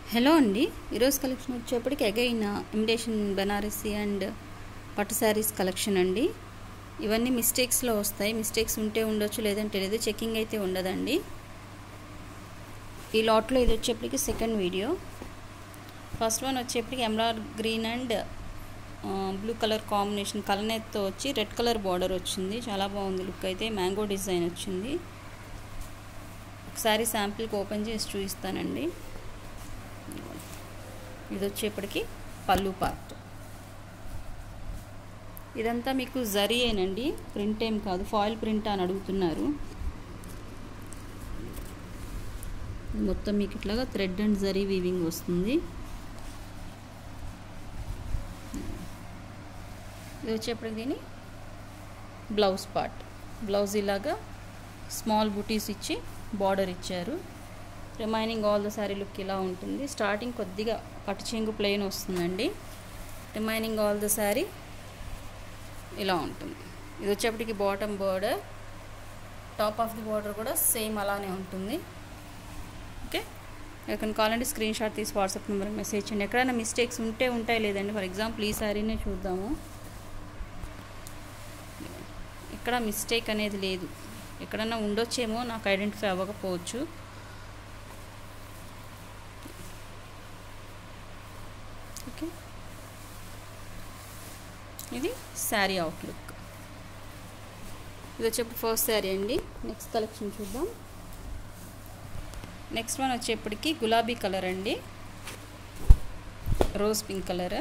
Hello అండి ఈరోజు collection వచ్చేప్పటికి అగైన్ ఇమిటేషన్ బెనారసీ అండ్ పట్టు శారీస్ కలెక్షన్ అండి ఇవన్నీ మిస్టేక్స్లో వస్తాయి మిస్టేక్స్ ఉంటే ఉండొచ్చు లేదంటే లేదు చెకింగ్ అయితే ఉండదండి ఈ లాట్లో ఇది వచ్చేప్పటికి సెకండ్ వీడియో ఫస్ట్ వన్ వచ్చేప్పటికి emerald green and blue colour combination కలనెత్తో వచ్చి రెడ్ కలర్ బార్డర్ వచ్చింది చాలా బాగుంది లుక్ అయితే మ్యాంగో డిజైన్ వచ్చింది ఒకసారి శాంపిల్కి ఓపెన్ చేసి చూపిస్తానండి ఇది వచ్చేప్పటికి పళ్ళు పార్ట్ ఇదంతా మీకు జరీయేనండి ప్రింట్ ఏం కాదు ఫాయిల్ ప్రింట్ అని అడుగుతున్నారు మొత్తం మీకు ఇట్లాగా థ్రెడ్ అండ్ జరీ వీవింగ్ వస్తుంది ఇది వచ్చేప్పటికి దీని బ్లౌజ్ పార్ట్ బ్లౌజ్ ఇలాగా స్మాల్ బుటీస్ ఇచ్చి బార్డర్ ఇచ్చారు remaining all the sari look ఇలా ఉంటుంది స్టార్టింగ్ కొద్దిగా పట్టు చెంగు ప్లెయిన్ వస్తుందండి రిమైనింగ్ ఆల్ ద శారీ ఇలా ఉంటుంది ఇది వచ్చేప్పటికి bottom border top of the border కూడా సేమ్ అలానే ఉంటుంది ఓకే ఎక్కడ కావాలంటే స్క్రీన్ షాట్ తీసి వాట్సాప్ నెంబర్కి మెసేజ్ చేయండి ఎక్కడైనా మిస్టేక్స్ ఉంటే ఉంటాయి లేదండి ఫర్ ఎగ్జాంపుల్ ఈ శారీనే చూద్దాము ఇక్కడ మిస్టేక్ అనేది లేదు ఎక్కడన్నా ఉండొచ్చేమో నాకు ఐడెంటిఫై అవ్వకపోవచ్చు ఓకే ఇది శారీ అవుట్లుక్ ఇది వచ్చేప్పుడు ఫస్ట్ శారీ అండి నెక్స్ట్ కలెక్షన్ చూద్దాం నెక్స్ట్ వన్ వచ్చేప్పటికి గులాబీ కలర్ అండి రోజ్ పింక్ కలర్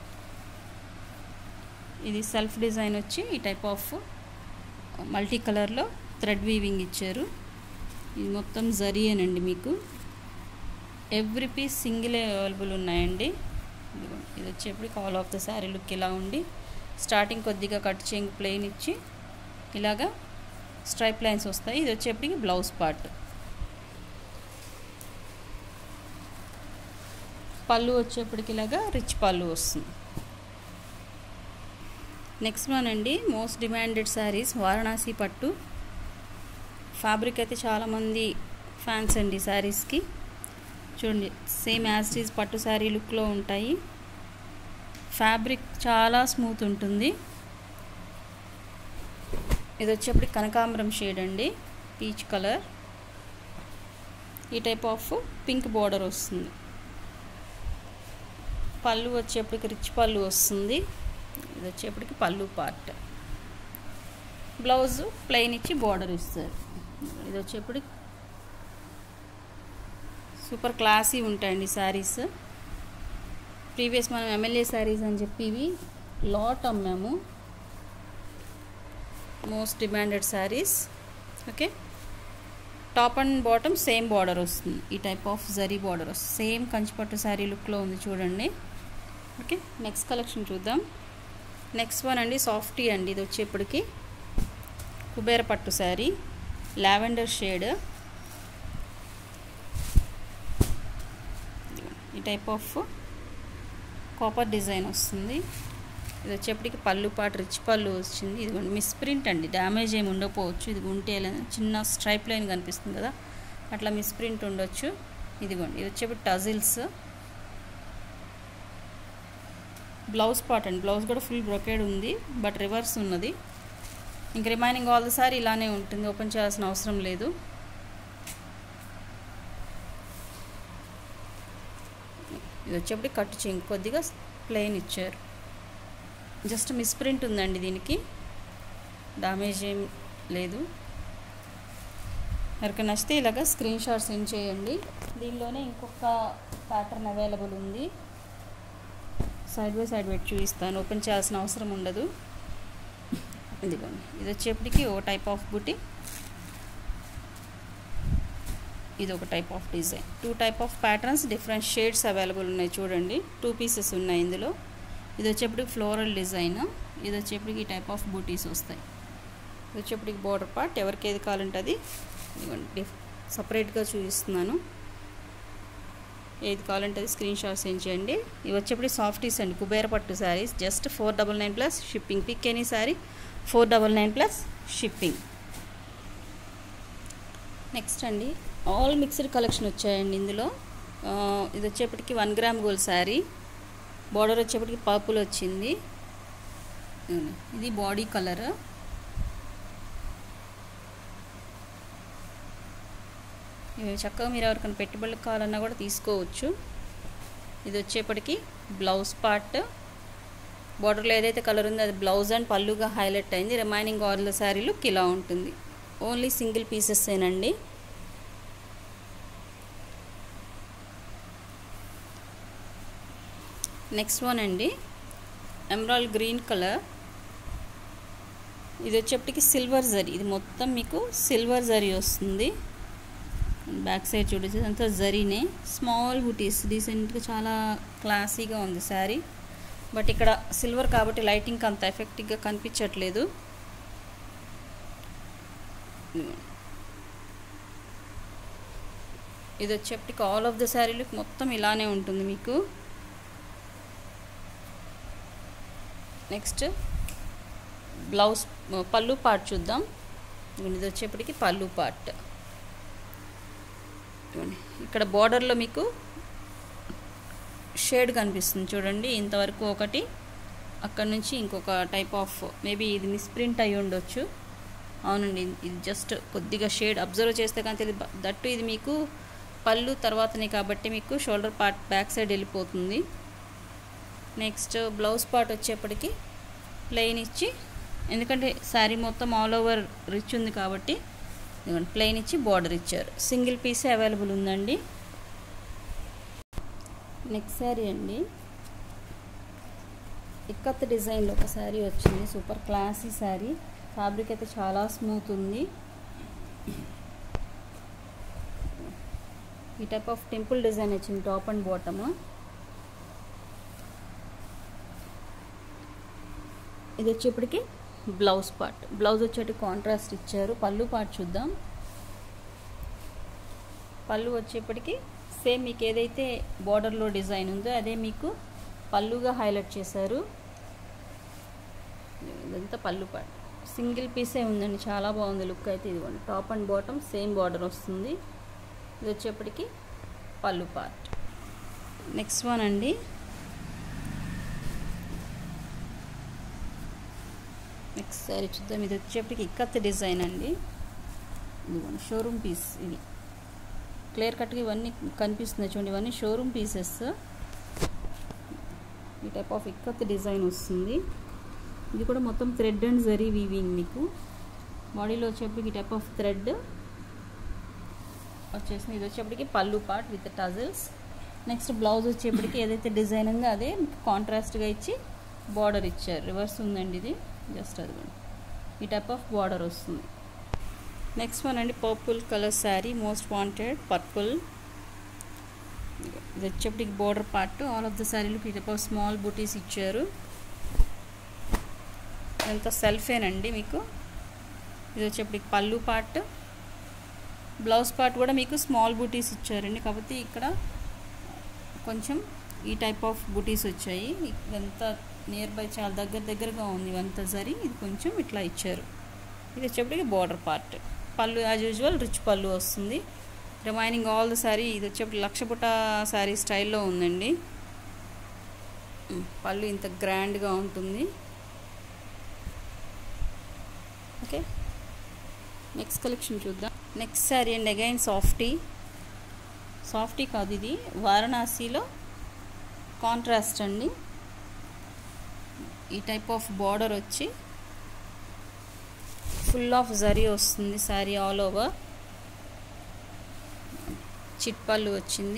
ఇది సెల్ఫ్ డిజైన్ వచ్చి ఈ టైప్ ఆఫ్ మల్టీ కలర్లో థ్రెడ్ వీవింగ్ ఇచ్చారు ఇది మొత్తం జరీయేనండి మీకు ఎవ్రీ పీస్ సింగిల్ అవైలబుల్ ఉన్నాయండి ఇది వచ్చేప్పుడు call of the sari look ఇలా ఉండి స్టార్టింగ్ కొద్దిగా కట్ చేయింగ్ ప్లెయిన్ ఇచ్చి ఇలాగా స్ట్రైప్ లైన్స్ వస్తాయి ఇది వచ్చేప్పటికి బ్లౌజ్ పార్ట్ పళ్ళు వచ్చేప్పటికి ఇలాగా రిచ్ పళ్ళు వస్తుంది నెక్స్ట్ వన్ అండి మోస్ట్ డిమాండెడ్ శారీస్ వారణాసి పట్టు ఫ్యాబ్రిక్ అయితే చాలామంది ఫ్యాన్స్ అండి శారీస్కి చూడండి సేమ్ యాస్టీస్ పట్టు శారీ లుక్లో ఉంటాయి ఫ్యాబ్రిక్ చాలా స్మూత్ ఉంటుంది ఇది వచ్చేప్పటికి కనకాంబరం షేడ్ అండి పీచ్ కలర్ ఈ టైప్ ఆఫ్ పింక్ బార్డర్ వస్తుంది పళ్ళు వచ్చేప్పటికి రిచ్ పళ్ళు వస్తుంది ఇది వచ్చేప్పటికి పళ్ళు పార్ట్ బ్లౌజ్ ప్లెయిన్ ఇచ్చి బార్డర్ ఇస్తారు ఇది వచ్చేప్పటికి సూపర్ క్లాసీ ఉంటాయండి శారీస్ ప్రీవియస్ మనం ఎమ్మెల్యే శారీస్ అని చెప్పి ఇవి లాట్ అమ్మాము most demanded saris okay top and bottom same border వస్తుంది ఈ టైప్ ఆఫ్ జరీ బార్డర్ వస్తుంది సేమ్ కంచిపట్టు శారీ లుక్లో ఉంది చూడండి ఓకే నెక్స్ట్ కలెక్షన్ చూద్దాం నెక్స్ట్ వన్ అండి సాఫ్టీ అండి ఇది వచ్చేప్పటికి కుబేర పట్టు శారీ లావెండర్ షేడ్ ఈ టైప్ ఆఫ్ కాపర్ డిజైన్ వస్తుంది ఇది వచ్చేప్పటికి పళ్ళు పాటు రిచ్ పళ్ళు వచ్చింది ఇది మిస్ప్రింట్ అండి డ్యామేజ్ ఏమి ఉండకపోవచ్చు ఇది ఉంటే చిన్న స్ట్రైప్ లైన్ కనిపిస్తుంది కదా అట్లా మిస్ప్రింట్ ఉండొచ్చు ఇదిగోండి ఇది వచ్చేప్పుడు టజిల్స్ బ్లౌజ్ పార్ట్ అండి బ్లౌజ్ కూడా ఫుల్ బ్రొకేడ్ ఉంది బట్ రివర్స్ ఉన్నది ఇంక రిమైనింగ్ ఆల్ ద సారీ ఇలానే ఉంటుంది ఓపెన్ చేయాల్సిన అవసరం లేదు ఇది వచ్చేప్పటికి కట్ చేయి కొద్దిగా ప్లెయిన్ ఇచ్చారు జస్ట్ మిస్ప్రింట్ ఉందండి దీనికి డామేజ్ ఏం లేదు ఎవరికి నచ్చితే ఇలాగ స్క్రీన్ షాట్ సెండ్ చేయండి దీనిలోనే ఇంకొక ప్యాటర్న్ అవైలబుల్ ఉంది సైడ్ బై సైడ్ పెట్టి చూపిస్తాను ఓపెన్ చేయాల్సిన అవసరం ఉండదు ఇదిగోండి ఇది వచ్చేప్పటికి ఓ టైప్ ఆఫ్ బుటీ ఇది ఒక type of design two type of patterns different shades available ఉన్నాయి చూడండి టూ పీసెస్ ఉన్నాయి ఇందులో ఇది వచ్చేప్పటికి ఫ్లోరల్ డిజైన్ ఇది వచ్చేప్పటికి ఈ టైప్ ఆఫ్ బూటీస్ వస్తాయి ఇది వచ్చేప్పటికి బోర్డర్ పార్ట్ ఎవరికి ఏది కావాలంటే అది ఇదిగోండి సపరేట్గా చూపిస్తున్నాను ఏది కావాలంటే అది స్క్రీన్ షాట్ సెండ్ చేయండి ఇవి వచ్చేప్పటికి సాఫ్టీస్ అండి కుబేర పట్టు saris just four double nine plus shipping pick any sari four double nine plus shipping next అండి ఆల్ మిక్స్డ్ కలెక్షన్ వచ్చాయండి ఇందులో ఆ, ఇది వచ్చేప్పటికి one gram gold sari border వచ్చేప్పటికి పర్పుల్ వచ్చింది ఇదిగోండి. ఇది బాడీ కలర్ ఇవి చక్కగా మీరు ఎవరికైనా పెట్టుబడులకు కావాలన్నా కూడా తీసుకోవచ్చు ఇది వచ్చేప్పటికి బ్లౌజ్ పార్ట్ బార్డర్లో ఏదైతే కలర్ ఉందో అది బ్లౌజ్ అండ్ పళ్ళుగా హైలైట్ అయింది రిమైనింగ్ ఆల్ శారీ లుక్ ఇలా ఉంటుంది ఓన్లీ సింగిల్ పీసెస్సేనండి నెక్స్ట్ వన్ అండి ఎమరాల్డ్ గ్రీన్ కలర్ ఇది వచ్చేప్పటికి సిల్వర్ జరీ ఇది మొత్తం మీకు సిల్వర్ జరీ వస్తుంది బ్యాక్ సైడ్ చూడొచ్చు అంతా జరీనే స్మాల్ బుటీస్ డీసెంట్గా చాలా క్లాసీగా ఉంది శారీ బట్ ఇక్కడ సిల్వర్ కాబట్టి లైటింగ్ అంత ఎఫెక్టివ్గా కనిపించట్లేదు ఇది వచ్చేప్పటికి ఆల్ ఆఫ్ ద శారీలకు మొత్తం ఇలానే ఉంటుంది మీకు నెక్స్ట్ బ్లౌజ్ పళ్ళు పార్ట్ చూద్దాం ఇదిగోండి, ఇది వచ్చేప్పటికి పళ్ళు పార్ట్ ఇదిగోండి, ఇక్కడ బార్డర్లో మీకు షేడ్ కనిపిస్తుంది చూడండి ఇంతవరకు ఒకటి అక్కడ నుంచి ఇంకొక టైప్ ఆఫ్ మేబీ ఇది మిస్ప్రింట్ అయి ఉండొచ్చు అవునండి ఇది జస్ట్ కొద్దిగా షేడ్ అబ్జర్వ్ చేస్తే కానీ తెలియదు దట్టు ఇది మీకు పళ్ళు తర్వాతనే కాబట్టి మీకు షోల్డర్ పార్ట్ బ్యాక్ సైడ్ వెళ్ళిపోతుంది నెక్స్ట్ బ్లౌజ్ పార్ట్ వచ్చేప్పటికి ప్లెయిన్ ఇచ్చి ఎందుకంటే శారీ మొత్తం ఆల్ ఓవర్ రిచ్ ఉంది కాబట్టి ఇదిగోండి ప్లెయిన్ ఇచ్చి బార్డర్ ఇచ్చారు సింగిల్ పీసే అవైలబుల్ ఉందండి నెక్స్ట్ శారీ అండి ఇక్కత్ డిజైన్లో ఒక శారీ వచ్చింది సూపర్ క్లాసీ శారీ ఫ్యాబ్రిక్ అయితే చాలా స్మూత్ ఉంది ఈ టైప్ ఆఫ్ టెంపుల్ డిజైన్ వచ్చింది టాప్ అండ్ బాటమ్ ఇది వచ్చేప్పటికి బ్లౌజ్ పార్ట్ బ్లౌజ్ వచ్చేటి కాంట్రాస్ట్ ఇచ్చారు పళ్ళు పార్ట్ చూద్దాం పళ్ళు వచ్చేప్పటికి సేమ్ మీకు ఏదైతే బార్డర్లో డిజైన్ ఉందో అదే మీకు పళ్ళుగా హైలైట్ చేశారు ఇదంతా పళ్ళు పార్ట్ సింగిల్ పీసే ఉందండి చాలా బాగుంది లుక్ అయితే ఇదిగోండి top and bottom same border వస్తుంది ఇది వచ్చేప్పటికి పళ్ళు పార్ట్ నెక్స్ట్ వన్ అండి నెక్స్ట్ సారీ చూద్దాం ఇది వచ్చేప్పటికి ఇక్కత్ డిజైన్ అండి ఇదిగోండి షోరూమ్ పీస్ ఇది క్లియర్ కట్గా ఇవన్నీ కనిపిస్తున్నాయి చూడండి ఇవన్నీ షోరూమ్ పీసెస్ ఈ టైప్ ఆఫ్ ఇక్కత్ డిజైన్ వస్తుంది ఇది కూడా మొత్తం థ్రెడ్ అండ్ జరీ వీవింగ్ మీకు బాడీలో వచ్చేప్పటికి ఈ టైప్ ఆఫ్ థ్రెడ్ వచ్చేసింది ఇది వచ్చేప్పటికి పళ్ళు part with tassels next blouse వచ్చేప్పటికి ఏదైతే డిజైన్ ఉందో అదే మీకు కాంట్రాస్ట్గా ఇచ్చి బార్డర్ ఇచ్చారు రివర్స్ ఉందండి ఇది జస్ట్ అది ఈ టైప్ ఆఫ్ బార్డర్ వస్తుంది నెక్స్ట్ వన్ అండి purple colour sari most wanted purple ఇది వచ్చేప్పటికి border part all of the శారీలకు ఈ టైప్ ఆఫ్ స్మాల్ బూటీస్ ఇచ్చారు ఇదంతా సెల్ఫేనండి మీకు ఇది వచ్చేప్పటికి పళ్ళు పార్ట్ బ్లౌజ్ పార్ట్ కూడా మీకు స్మాల్ బూటీస్ ఇచ్చారండి కాకపోతే ఇక్కడ కొంచెం ఈ టైప్ ఆఫ్ బూటీస్ వచ్చాయి ఇదంతా నియర్ బై చాలా దగ్గర దగ్గరగా ఉంది ఇవంతా సరి ఇది కొంచెం ఇట్లా ఇచ్చారు ఇది వచ్చేప్పటికి border part pallu as usual rich పళ్ళు వస్తుంది రిమైనింగ్ ఆల్ ద శారీ ఇది వచ్చేప్పటికి లక్షపుట శారీ స్టైల్లో ఉందండి పళ్ళు ఇంత గ్రాండ్గా ఉంటుంది ఓకే నెక్స్ట్ కలెక్షన్ చూద్దాం నెక్స్ట్ శారీ అండ్ అగైన్ సాఫ్టీ సాఫ్టీ కాదు ఇది వారణాసిలో కాంట్రాస్ట్ అండి ఈ టైప్ ఆఫ్ బార్డర్ వచ్చి ఫుల్ ఆఫ్ జరీ వస్తుంది శారీ ఆల్ ఓవర్ చిట్పళ్ళు వచ్చింది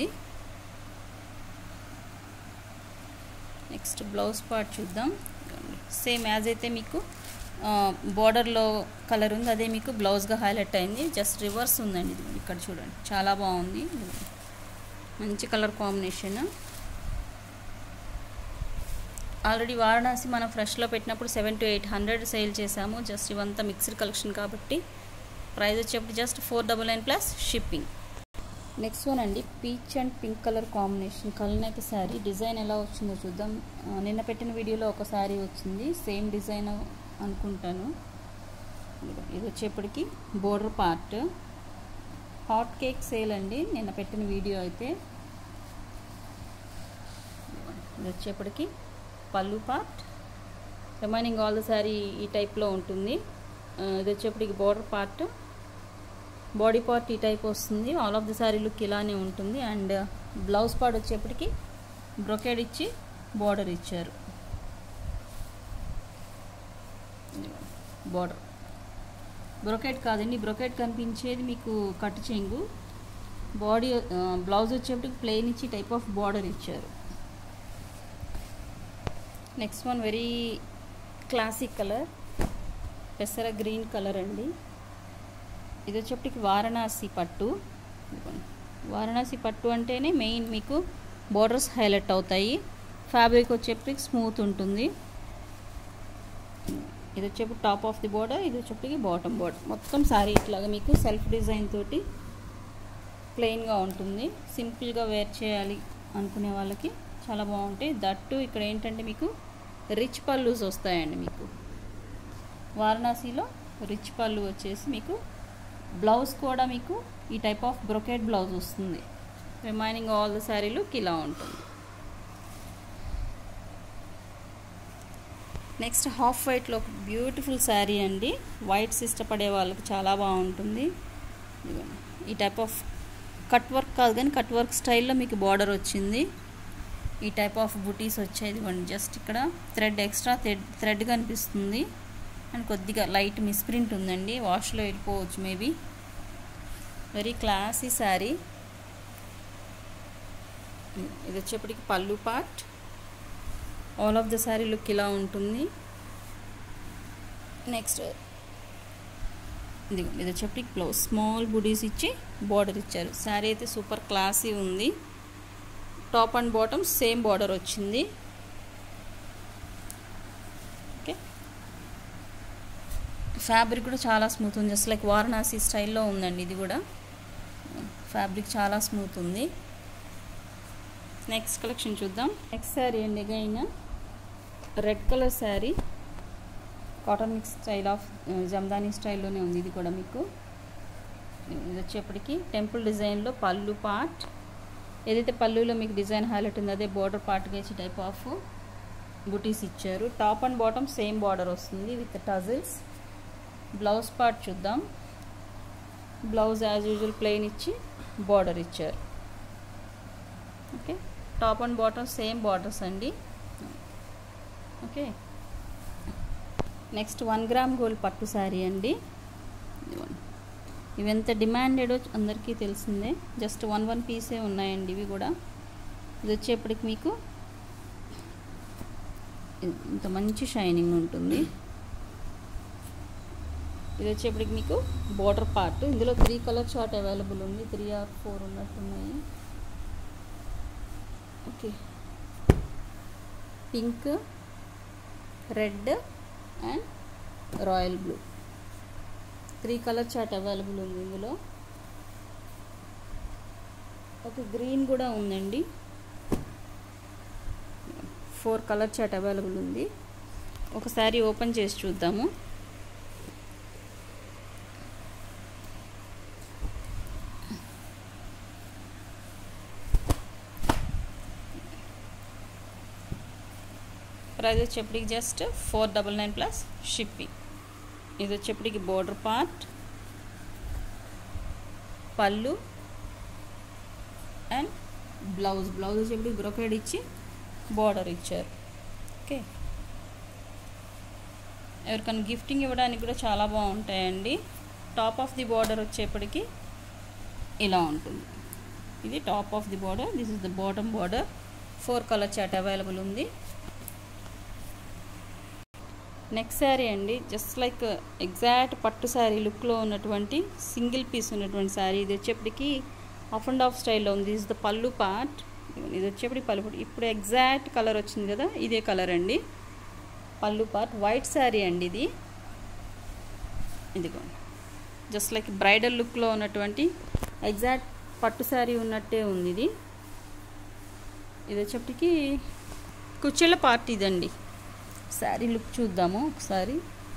నెక్స్ట్ బ్లౌజ్ పార్ట్ చూద్దాం సేమ్ యాజ్ అయితే మీకు బార్డర్లో కలర్ ఉంది అదే మీకు బ్లౌజ్గా హైలైట్ అయింది జస్ట్ రివర్స్ ఉందండి ఇది ఇక్కడ చూడండి చాలా బాగుంది మంచి కలర్ కాంబినేషన్ ఆల్రెడీ వారణాసి మనం ఫ్రెష్లో పెట్టినప్పుడు seven to eight hundred sale చేసాము జస్ట్ ఇవంతా మిక్స్డ్ కలెక్షన్ కాబట్టి ప్రైస్ వచ్చేప్పుడు just four double nine plus shipping next one అండి peach and pink colour combination కలనైతే శారీ డిజైన్ ఎలా వచ్చిందో చూద్దాం నిన్న పెట్టిన వీడియోలో ఒక శారీ వచ్చింది సేమ్ డిజైన్ అనుకుంటాను ఇది వచ్చేప్పటికి border part hot cake sale అండి నిన్న పెట్టిన వీడియో అయితే ఇది వచ్చేప్పటికి పళ్ళు part remaining all the sari ఈ టైప్లో ఉంటుంది ఆ, ఇది వచ్చేప్పటికి బోర్డర్ పార్ట్ బాడీ పార్ట్ ఈ టైప్ వస్తుంది all of the sari look ఇలానే ఉంటుంది అండ్ బ్లౌజ్ పార్ట్ వచ్చేప్పటికి బ్రొకేడ్ ఇచ్చి బార్డర్ ఇచ్చారు బార్డర్ బ్రొకెట్ కాదండి బ్రొకెట్ కనిపించేది మీకు కట్ చెంగు బాడీ బ్లౌజ్ వచ్చేప్పటికి ప్లెయిన్ ఇచ్చి టైప్ ఆఫ్ బార్డర్ ఇచ్చారు next one very classic colour పెసర గ్రీన్ కలర్ అండి ఇది వచ్చేప్పటికి వారణాసి పట్టు ఇదిగోండి. వారణాసి పట్టు అంటేనే మెయిన్ మీకు బోర్డర్స్ హైలైట్ అవుతాయి ఫ్యాబ్రిక్ వచ్చేప్పటికి స్మూత్ ఉంటుంది ఇది వచ్చేప్పుడు టాప్ ఆఫ్ ది బోర్డర్ ఇది వచ్చేప్పటికి బాటమ్ బోర్డర్ మొత్తం శారీ ఇట్లాగా మీకు సెల్ఫ్ డిజైన్ తోటి ప్లెయిన్గా ఉంటుంది సింపుల్గా వేర్ చేయాలి అనుకునే వాళ్ళకి చాలా బాగుంటాయి దట్టు ఇక్కడ ఏంటంటే మీకు రిచ్ పళ్ళుస్ వస్తాయండి మీకు వారణాసిలో రిచ్ పళ్ళు వచ్చేసి మీకు బ్లౌజ్ కూడా మీకు ఈ టైప్ ఆఫ్ బ్రొకెట్ బ్లౌజ్ వస్తుంది remaining all the sari look ఇలా ఉంటుంది నెక్స్ట్ హాఫ్ వైట్లో ఒక బ్యూటిఫుల్ శారీ అండి వైట్స్ ఇష్టపడే వాళ్ళకి చాలా బాగుంటుంది ఇదిగోండి. ఈ టైప్ ఆఫ్ కట్ వర్క్ కాదు కానీ కట్ వర్క్ స్టైల్లో మీకు బార్డర్ వచ్చింది ఈ టైప్ ఆఫ్ బుటీస్ వచ్చాయి ఇదిగోండి జస్ట్ ఇక్కడ థ్రెడ్ ఎక్స్ట్రా థ్రెడ్ థ్రెడ్ కనిపిస్తుంది అండ్ కొద్దిగా లైట్ మిస్ప్రింట్ ఉందండి వాష్లో వెళ్ళిపోవచ్చు మేబీ వెరీ క్లాసీ శారీ ఇది వచ్చేప్పటికి పళ్ళు part all of the sari look ఇలా ఉంటుంది నెక్స్ట్ ఇది ఇది వచ్చేప్పటికి బ్లౌజ్ స్మాల్ బుడీస్ ఇచ్చి బార్డర్ ఇచ్చారు శారీ అయితే సూపర్ క్లాసీ ఉంది top and bottom same border వచ్చింది ఓకే ఫ్యాబ్రిక్ కూడా చాలా స్మూత్ ఉంది జస్ట్ లైక్ వారణాసి స్టైల్లో ఉందండి ఇది కూడా ఫ్యాబ్రిక్ చాలా స్మూత్ ఉంది నెక్స్ట్ కలెక్షన్ చూద్దాం నెక్స్ట్ శారీ అండి again red colour sari cotton mix style of jamdani స్టైల్లోనే ఉంది ఇది కూడా మీకు ఇది వచ్చేప్పటికి టెంపుల్ డిజైన్లో పళ్ళు పార్ట్ ఏదైతే పళ్ళులో మీకు డిజైన్ హైలైట్ ఉందో అదే బార్డర్ పార్ట్గా ఇచ్చి టైప్ ఆఫ్ బుటీస్ ఇచ్చారు top and bottom same border వస్తుంది విత్ టజిల్స్ బ్లౌజ్ పార్ట్ చూద్దాం బ్లౌజ్ యాజ్ యూజువల్ ప్లెయిన్ ఇచ్చి బార్డర్ ఇచ్చారు okay top and bottom same borders అండి okay next one gram gold పట్టు శారీ అండి ఇదిగోండి. ఇవి ఎంత డిమాండెడో అందరికీ తెలిసిందే జస్ట్ వన్ వన్ పీసే ఉన్నాయండి ఇవి కూడా ఇది వచ్చేప్పటికి మీకు ఇ- ఇంత మంచి షైనింగ్ ఉంటుంది ఇది వచ్చేప్పటికి మీకు బార్డర్ పార్ట్ ఇందులో త్రీ కలర్ చార్ట్ అవైలబుల్ ఉంది త్రీ ఆర్ ఫోర్ ఉన్నట్టున్నాయి okay pink red and royal blue three colour chart available ఉంది ఇందులో ఒక గ్రీన్ కూడా ఉందండి ఫోర్ కలర్ చార్ట్ అవైలబుల్ ఉంది ఒకసారి ఓపెన్ చేసి చూద్దాము ప్రైస్ వచ్చేప్పటికి just four double nine plus shipping ఇది వచ్చేప్పటికి border part pallu and blouse blouse వచ్చేప్పటికి బ్రొకేడ్ ఇచ్చి బార్డర్ ఇచ్చారు ఓకే ఎవరికైనా గిఫ్టింగ్ ఇవ్వడానికి కూడా చాలా బాగుంటాయండి టాప్ ఆఫ్ ది బార్డర్ వచ్చేప్పటికి ఇలా ఉంటుంది ఇది top of the border this is the bottom border four colour chart available ఉంది నెక్స్ట్ శారీ అండి జస్ట్ లైక్ ఎగ్జాక్ట్ పట్టు శారీ లుక్లో ఉన్నటువంటి సింగిల్ పీస్ ఉన్నటువంటి శారీ ఇది వచ్చేప్పటికి ఆఫ్ అండ్ ఆఫ్ స్టైల్లో ఉంది ఇస్ ద పళ్ళు పార్ట్ ఇది వచ్చేప్పటికి పళ్ళు part. ఇప్పుడు ఎగ్జాక్ట్ కలర్ వచ్చింది కదా ఇదే కలర్ అండి పళ్ళు పార్ట్ వైట్ శారీ అండి ఇది ఇదిగోండి జస్ట్ లైక్ బ్రైడల్ లుక్లో ఉన్నటువంటి ఎగ్జాక్ట్ పట్టు శారీ ఉన్నట్టే ఉంది ఇది ఇది వచ్చేప్పటికి కుచ్చెళ్ళ పార్ట్ ఇదండి శారీ లుక్ చూద్దాము ఒకసారి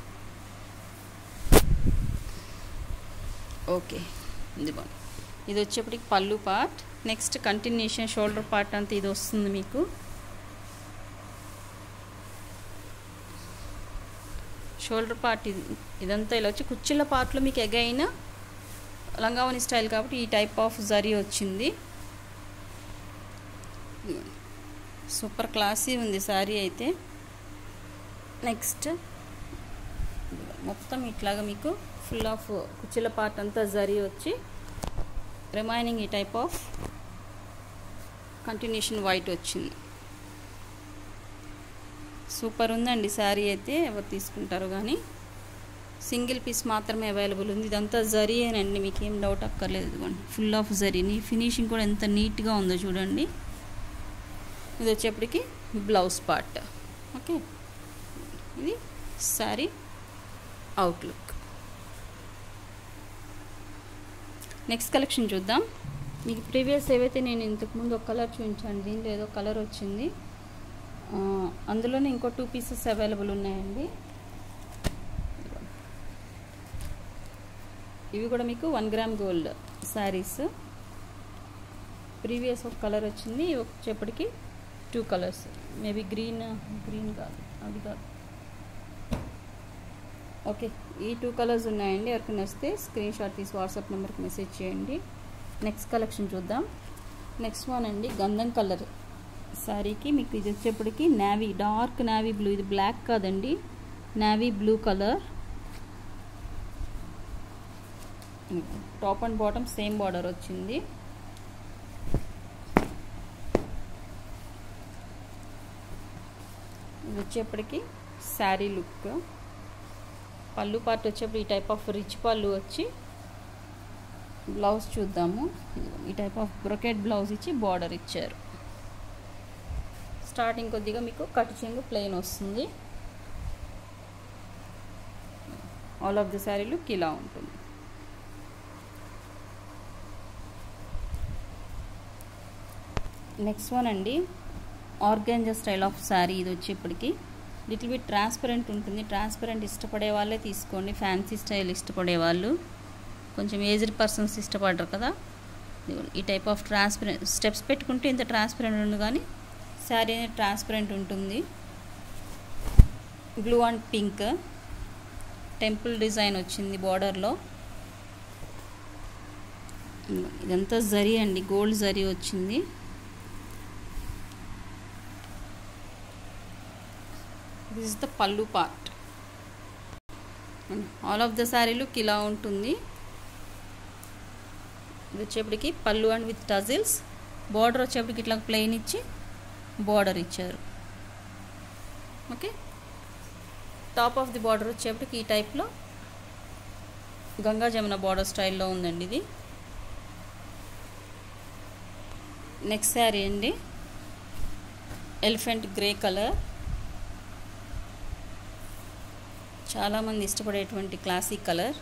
ఓకే ఇదిగోండి ఇది వచ్చేప్పటికి పళ్ళు part next continuation shoulder part అంతా ఇది వస్తుంది మీకు షోల్డర్ పార్ట్ ఇది ఇదంతా ఇలా వచ్చి కుచ్చిళ్ళ పార్ట్లో మీకు ఎగైన లంగావని స్టైల్ కాబట్టి ఈ టైప్ ఆఫ్ జరీ వచ్చింది సూపర్ క్లాసీ ఉంది శారీ అయితే నెక్స్ట్ మొత్తం ఇట్లాగా మీకు ఫుల్ ఆఫ్ కుచ్చిళ్ళ పార్ట్ అంతా జరీ వచ్చి రిమైనింగ్ ఈ టైప్ ఆఫ్ కంటిన్యూషన్ వైట్ వచ్చింది సూపర్ ఉందండి శారీ అయితే ఎవరు తీసుకుంటారు కానీ సింగిల్ పీస్ మాత్రమే అవైలబుల్ ఉంది ఇదంతా జరీయేనండి మీకు ఏం డౌట్ అక్కర్లేదు ఇదిగోండి ఫుల్ ఆఫ్ జరీని ఫినిషింగ్ కూడా ఎంత నీట్గా ఉందో చూడండి ఇది వచ్చేప్పటికి బ్లౌజ్ పార్ట్ ఓకే ఇది శారీ అవుట్లుక్ నెక్స్ట్ కలెక్షన్ చూద్దాం మీకు ప్రీవియస్ ఏవైతే నేను ఇంతకుముందు ఒక కలర్ చూపించాను దీంట్లో ఏదో కలర్ వచ్చింది అందులోనే ఇంకో టూ పీసెస్ అవైలబుల్ ఉన్నాయండి ఇవి కూడా మీకు one gram gold saris previous ఒక కలర్ వచ్చింది వచ్చేప్పటికి two colours maybe green green కాదు అది కాదు ఓకే ఈ టూ కలర్స్ ఉన్నాయండి ఎవరికి వస్తే స్క్రీన్ షాట్ తీసి వాట్సాప్ నెంబర్కి మెసేజ్ చేయండి నెక్స్ట్ కలెక్షన్ చూద్దాం నెక్స్ట్ వన్ అండి గంధం కలర్ శారీకి మీకు ఇది వచ్చేప్పటికి నావీ డార్క్ నావీ బ్లూ ఇది బ్లాక్ కాదండి navy blue colour top and bottom same border వచ్చింది ఇది వచ్చేప్పటికి శారీ లుక్ పళ్ళు పార్ట్ వచ్చేప్పుడు ఈ టైప్ ఆఫ్ రిచ్ పళ్ళు వచ్చి బ్లౌజ్ చూద్దాము ఈ టైప్ ఆఫ్ బ్రొకెట్ బ్లౌజ్ ఇచ్చి బార్డర్ ఇచ్చారు స్టార్టింగ్ కొద్దిగా మీకు కట్ చెంగు ప్లెయిన్ వస్తుంది all of the sari look ఇలా ఉంటుంది నెక్స్ట్ వన్ అండి ఆర్గాంజా స్టైల్ ఆఫ్ శారీ ఇది వచ్చేప్పటికి లిటిల్ బిట్ ట్రాన్స్పరెంట్ ఉంటుంది ట్రాన్స్పరెంట్ ఇష్టపడే వాళ్ళే తీసుకోండి ఫ్యాన్సీ స్టైల్ ఇష్టపడే వాళ్ళు కొంచెం ఏజ్డ్ పర్సన్స్ ఇష్టపడరు కదా ఈ టైప్ ఆఫ్ ట్రాన్స్పరెంట్ స్టెప్స్ పెట్టుకుంటే ఇంత ట్రాన్స్పరెంట్ ఉండదు కానీ శారీ అనేది ట్రాన్స్పరెంట్ ఉంటుంది blue and pink temple design వచ్చింది బార్డర్లో ఇదంతా జరీ అండి గోల్డ్ జరీ వచ్చింది this is the pallu part all of the sari look ఇలా ఉంటుంది ఇది వచ్చేప్పటికి పళ్ళు అండ్ విత్ టజిల్స్ బార్డర్ వచ్చేప్పటికి ఇట్లా ప్లెయిన్ ఇచ్చి బార్డర్ ఇచ్చారు okay top of the border వచ్చేప్పటికి ఈ టైప్లో గంగా జమున బార్డర్ స్టైల్లో ఉందండి ఇది నెక్స్ట్ శారీ అండి ఎలిఫెంట్ గ్రే కలర్ చాలామంది ఇష్టపడేటువంటి క్లాసిక్ కలర్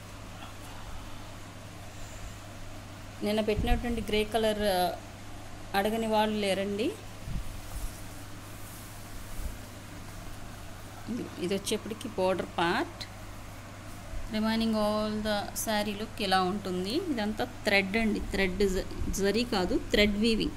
నిన్న పెట్టినటువంటి గ్రే కలర్ అడగని వాళ్ళు లేరండి ఇది వచ్చేప్పటికి border part remaining all the sari look ఇలా ఉంటుంది ఇదంతా థ్రెడ్ అండి థ్రెడ్ జరీ కాదు థ్రెడ్ వీవింగ్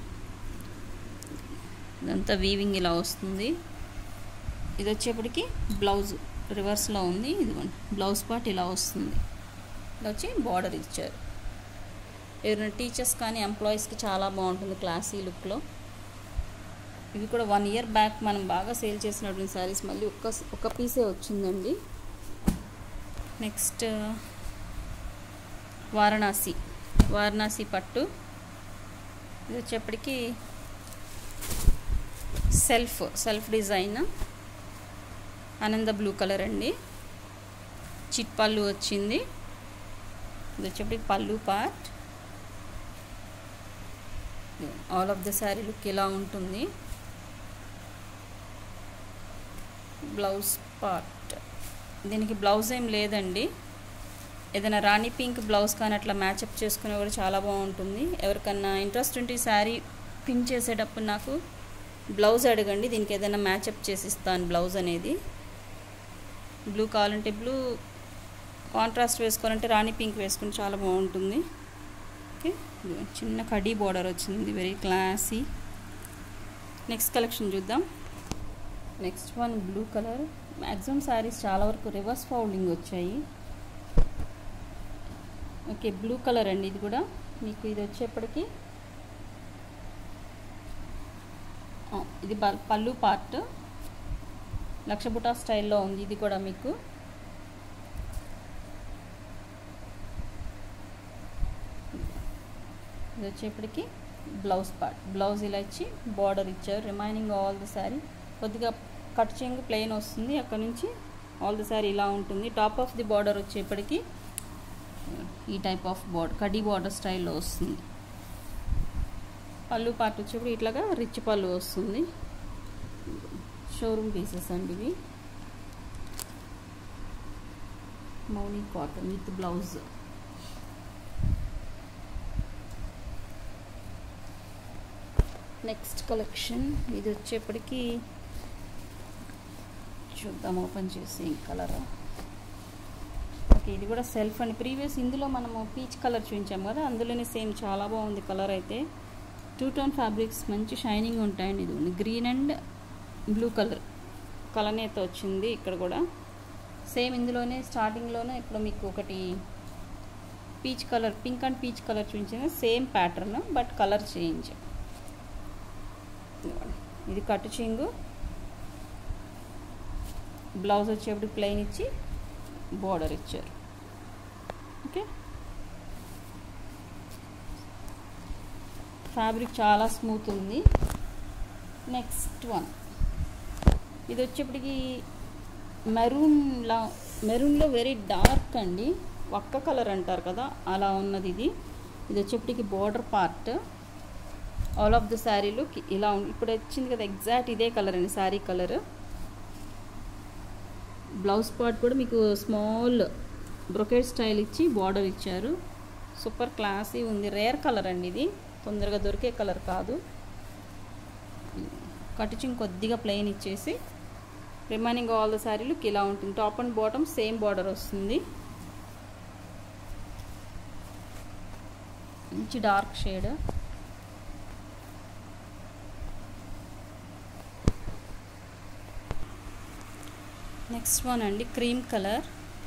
ఇదంతా వీవింగ్ ఇలా వస్తుంది ఇది వచ్చేప్పటికి బ్లౌజ్ రివర్స్లో ఉంది ఇదిగోండి బ్లౌజ్ పార్ట్ ఇలా వస్తుంది ఇలా వచ్చి బార్డర్ ఇచ్చారు ఎవరైనా టీచర్స్ కానీ ఎంప్లాయీస్కి చాలా బాగుంటుంది క్లాసీ లుక్లో ఇవి కూడా వన్ ఇయర్ బ్యాక్ మనం బాగా సేల్ చేసినటువంటి శారీస్ మళ్ళీ ఒక్క ఒక పీసే వచ్చిందండి నెక్స్ట్ వారణాసి వారణాసి పట్టు ఇది వచ్చేప్పటికి సెల్ఫ్ సెల్ఫ్ డిజైన్ ఆనంద బ్లూ కలర్ అండి చిట్ పళ్ళు వచ్చింది ఇది వచ్చేప్పటికి పళ్ళు part all of the sari look ఇలా ఉంటుంది బ్లౌజ్ పార్ట్ దీనికి బ్లౌజ్ ఏం లేదండి ఏదైనా రాణి పింక్ బ్లౌజ్ కానీ అట్లా మ్యాచప్ చేసుకునే కూడా చాలా బాగుంటుంది ఎవరికన్నా ఇంట్రెస్ట్ ఉంటే శారీ పిన్ చేసేటప్పుడు నాకు బ్లౌజ్ అడగండి దీనికి ఏదైనా మ్యాచప్ చేసి ఇస్తాను బ్లౌజ్ అనేది బ్లూ కావాలంటే బ్లూ కాంట్రాస్ట్ వేసుకోవాలంటే రాణి పింక్ వేసుకుని చాలా బాగుంటుంది ఓకే చిన్న కడీ బార్డర్ వచ్చింది వెరీ క్లాసీ నెక్స్ట్ కలెక్షన్ చూద్దాం next one blue colour maximum saris చాలా వరకు రివర్స్ ఫౌల్డింగ్ వచ్చాయి ఓకే బ్లూ కలర్ అండి ఇది కూడా మీకు ఇది వచ్చేప్పటికి ఆ, ఇది బల్- పళ్ళు పార్ట్ లక్షబుటా స్టైల్లో ఉంది ఇది కూడా మీకు ఇది వచ్చేప్పటికి బ్లౌజ్ పార్ట్ బ్లౌజ్ ఇలా ఇచ్చి బార్డర్ ఇచ్చారు రిమైనింగ్ ఆల్ ది శారీ కొద్దిగా కట్ చెంగు ప్లెయిన్ వస్తుంది అక్కడ నుంచి ఆల్ ది శారీ ఇలా ఉంటుంది టాప్ ఆఫ్ ది బార్డర్ వచ్చేప్పటికి ఈ టైప్ ఆఫ్ బార్డర్ కడీ బార్డర్ స్టైల్లో వస్తుంది పళ్ళు పార్ట్ వచ్చేప్పుడు ఇట్లాగా రిచ్ పళ్ళు వస్తుంది షోరూమ్ పీసెస్ అండి ఇవి మౌని cotton with blouse next collection ఇది వచ్చేప్పటికి చూద్దాం ఓపెన్ చేసి కలర్ ఓకే ఇది కూడా సెల్ఫ్ అండి ప్రీవియస్ ఇందులో మనము పీచ్ కలర్ చూపించాము కదా అందులోనే సేమ్ చాలా బాగుంది కలర్ అయితే టూ టోన్ ఫ్యాబ్రిక్స్ మంచి షైనింగ్ ఉంటాయండి ఇది గ్రీన్ అండ్ బ్లూ కలర్ కలనేత వచ్చింది ఇక్కడ కూడా సేమ్ ఇందులోనే స్టార్టింగ్లోనే ఇప్పుడు మీకు ఒకటి peach colour pink and peach colour చూపించింది same pattern but colour change ఇది కట్టు చింగు బ్లౌజ్ వచ్చేప్పుడు ప్లెయిన్ ఇచ్చి బార్డర్ ఇచ్చారు ఓకే ఫ్యాబ్రిక్ చాలా స్మూత్ ఉంది నెక్స్ట్ వన్ ఇది వచ్చేప్పటికి మెరూన్లా మెరూన్లో వెరీ డార్క్ అండి ఒక్క కలర్ అంటారు కదా అలా ఉన్నది ఇది ఇది వచ్చేప్పటికి border part all of the శారీలు ఇలా ఉంది ఇప్పుడు వచ్చింది కదా ఎగ్జాక్ట్ ఇదే కలర్ అండి శారీ కలర్ బ్లౌజ్ పార్ట్ కూడా మీకు స్మాల్ బ్రొకెట్ స్టైల్ ఇచ్చి బార్డర్ ఇచ్చారు సూపర్ క్లాసీ ఉంది రేర్ కలర్ అండి ఇది తొందరగా దొరికే కలర్ కాదు కటిచింగ్ కొద్దిగా ప్లెయిన్ ఇచ్చేసి రిమైనింగ్ ఆల్ ద శారీలు ఇలా ఉంటుంది top and bottom same border వస్తుంది మంచి డార్క్ షేడ్ నెక్స్ట్ వన్ అండి క్రీమ్ కలర్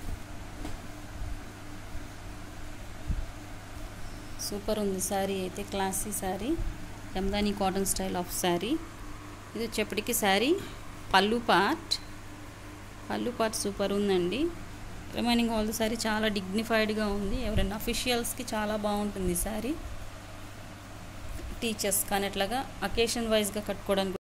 సూపర్ ఉంది శారీ అయితే క్లాసీ శారీ రమ్దానీ కాటన్ స్టైల్ ఆఫ్ శారీ ఇది వచ్చేప్పటికి sari pallu part pallu part super ఉందండి రిమైనింగ్ ఆల్ ది శారీ చాలా డిగ్నిఫైడ్గా ఉంది ఎవరైనా అఫీషియల్స్కి చాలా బాగుంటుంది శారీ టీచర్స్ కానీ అట్లాగా అకేషన్ వైజ్గా కట్టుకోవడానికి